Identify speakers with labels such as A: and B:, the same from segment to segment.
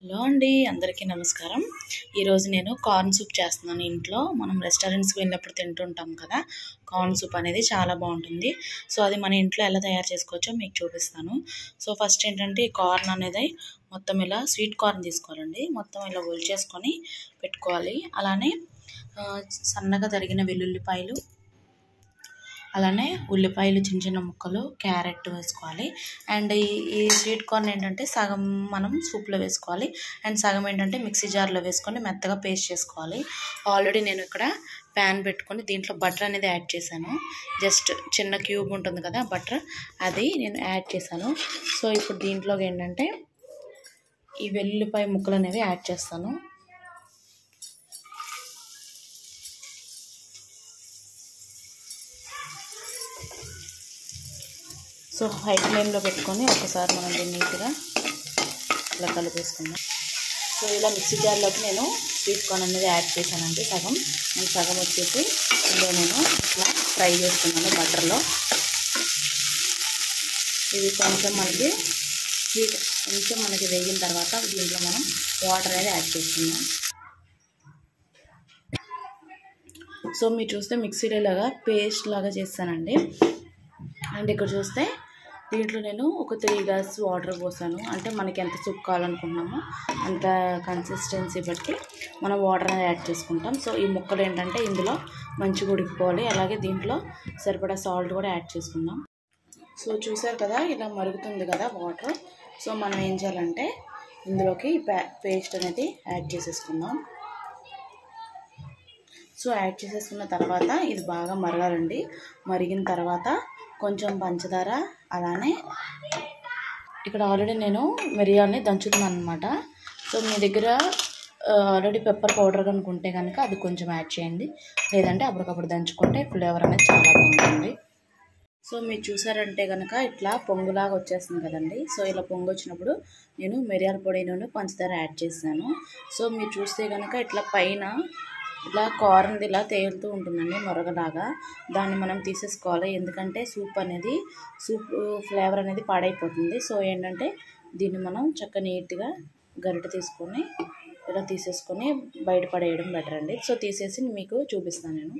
A: hello అండి అందరికీ నమస్కారం ఈరోజు నేను కార్న్ సూప్ చేస్తున్నాను ఇంట్లో మనం రెస్టారెంట్స్కి వెళ్ళినప్పుడు తింటుంటాం కదా కార్న్ సూప్ అనేది చాలా బాగుంటుంది సో అది మన ఇంట్లో ఎలా తయారు చేసుకోవచ్చో మీకు చూపిస్తాను సో ఫస్ట్ ఏంటంటే ఈ కార్న్ అనేది మొత్తం ఇలా స్వీట్ కార్న్ తీసుకోవాలండి మొత్తం ఇలా ఒలిచేసుకొని పెట్టుకోవాలి అలానే ఆ, సన్నగా తరిగిన వెల్లుల్లిపాయలు అలానే ఉల్లిపాయలు చిన్న చిన్న ముక్కలు క్యారెట్ వేసుకోవాలి అండ్ ఈ ఈ స్వీట్ కార్న్ ఏంటంటే సగం మనం సూప్లో వేసుకోవాలి అండ్ సగం ఏంటంటే మిక్సీ జార్లో వేసుకొని మెత్తగా పేస్ట్ చేసుకోవాలి ఆల్రెడీ నేను ఇక్కడ ప్యాన్ పెట్టుకొని దీంట్లో బటర్ అనేది యాడ్ చేశాను జస్ట్ చిన్న క్యూబ్ ఉంటుంది కదా బటర్ అది నేను యాడ్ చేశాను సో ఇప్పుడు దీంట్లోకి ఏంటంటే ఈ వెల్లుల్లిపాయ ముక్కలు అనేవి యాడ్ చేస్తాను సో హై ఫ్లేమ్లో పెట్టుకొని ఒకసారి మనం దీన్ని నీట్గా ఇలా కలిపేసుకుందాం సో ఇలా మిక్సీ జార్లోకి నేను స్వీట్ కార్న్ అనేది యాడ్ చేశానండి సగం నేను సగం వచ్చేసి ఇందులో నేను ఇట్లా ఫ్రై చేసుకున్నాను బటర్లో ఇది కొంచెం మనకి స్వీట్ కొంచెం మనకి వేగిన తర్వాత దీంట్లో మనం వాటర్ అనేది యాడ్ చేసుకుందాం సో మీరు చూస్తే మిక్సీలో ఇలాగా పేస్ట్ లాగా చేస్తానండి అండ్ ఇక్కడ చూస్తే దీంట్లో నేను ఒక త్రీ గ్లాస్ వాటర్ పోసాను అంటే మనకి ఎంత సూప్ కావాలనుకుంటున్నామో అంత కన్సిస్టెన్సీ బట్టి మనం వాటర్ అనేది యాడ్ చేసుకుంటాం సో ఈ ముక్కలు ఏంటంటే ఇందులో మంచిగా ఉడికిపోవాలి అలాగే దీంట్లో సరిపడా సాల్ట్ కూడా యాడ్ చేసుకుందాం సో చూసారు కదా ఇలా మరుగుతుంది కదా వాటర్ సో మనం ఏం చేయాలంటే ఇందులోకి పేస్ట్ అనేది యాడ్ చేసేసుకుందాం సో యాడ్ చేసేసుకున్న తర్వాత ఇది బాగా మరగాలండి మరిగిన తర్వాత కొంచెం పంచదార అలానే ఇక్కడ ఆల్రెడీ నేను మిరియాలని దంచుతున్నాను అనమాట సో మీ దగ్గర ఆల్రెడీ పెప్పర్ పౌడర్ కనుకుంటే కనుక అది కొంచెం యాడ్ చేయండి లేదంటే అప్పటికప్పుడు దంచుకుంటే ఫ్లేవర్ అనేది చాలా బాగుంటుంది సో మీరు చూసారంటే కనుక ఇట్లా పొంగులాగా వచ్చేస్తుంది కదండి సో ఇలా పొంగు వచ్చినప్పుడు నేను మిరియాల పొడి నుండి పంచదార యాడ్ చేశాను సో మీరు చూస్తే కనుక ఇట్లా పైన ఇలా కార్న్ది ఇలా తేలుతూ ఉంటుందండి నొరగలాగా దాన్ని మనం తీసేసుకోవాలి ఎందుకంటే సూప్ అనేది సూప్ ఫ్లేవర్ అనేది పాడైపోతుంది సో ఏంటంటే దీన్ని మనం చక్క నీట్గా గరిట తీసుకొని ఇలా తీసేసుకొని బయట పడేయడం బెటర్ అండి సో తీసేసి మీకు చూపిస్తాను నేను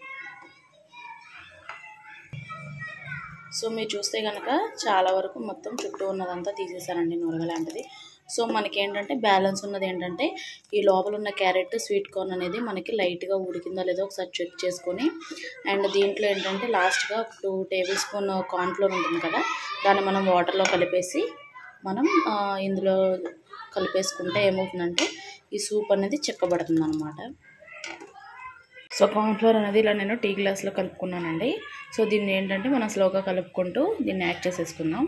A: సో మీరు చూస్తే కనుక చాలా వరకు మొత్తం చుట్టూ ఉన్నదంతా తీసేసానండి నొరగ లాంటిది సో మనకి ఏంటంటే బ్యాలెన్స్ ఉన్నది ఏంటంటే ఈ లోపల ఉన్న క్యారెట్ స్వీట్ కార్న్ అనేది మనకి లైట్గా ఉడికిందా లేదో ఒకసారి చెక్ చేసుకొని అండ్ దీంట్లో ఏంటంటే లాస్ట్గా టూ టేబుల్ స్పూన్ కార్న్ఫ్లోర్ ఉంటుంది కదా దాన్ని మనం వాటర్లో కలిపేసి మనం ఆ, ఇందులో కలిపేసుకుంటే ఏమవుతుందంటే ఈ సూప్ అనేది చిక్కబడుతుంది అనమాట సో కార్న్ఫ్లోర్ అనేది ఇలా నేను టీ గ్లాస్లో కలుపుకున్నానండి సో దీన్ని ఏంటంటే మనం స్లోగా కలుపుకుంటూ దీన్ని యాడ్ చేసేసుకుందాం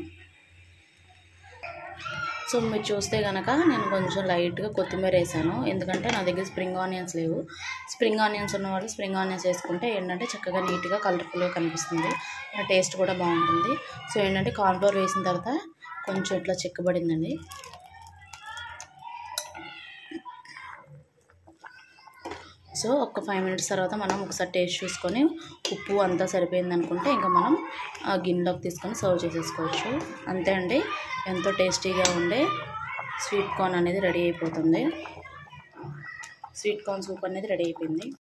A: సో మీరు చూస్తే కనుక నేను కొంచెం లైట్గా కొత్తిమీర వేసాను ఎందుకంటే నా దగ్గర స్ప్రింగ్ ఆనియన్స్ లేవు స్ప్రింగ్ ఆనియన్స్ ఉన్న వాళ్ళు స్ప్రింగ్ ఆనియన్స్ వేసుకుంటే ఏంటంటే చక్కగా నీట్గా కలర్ఫుల్గా కనిపిస్తుంది టేస్ట్ కూడా బాగుంటుంది సో ఏంటంటే కార్న్ఫ్లోర్ వేసిన తర్వాత కొంచెం ఇట్లా చిక్కబడిందండి సో ఒక ఫైవ్ మినిట్స్ తర్వాత మనం ఒకసారి టేస్ట్ చూసుకొని ఉప్పు అంతా సరిపోయింది అనుకుంటే ఇంకా మనం ఆ గిన్నెలోకి తీసుకొని సర్వ్ చేసేసుకోవచ్చు అంతే అండి ఎంతో టేస్టీగా ఉండే స్వీట్ కార్న్ అనేది రెడీ అయిపోతుంది స్వీట్ కార్న్ సూప్ అనేది రెడీ అయిపోయింది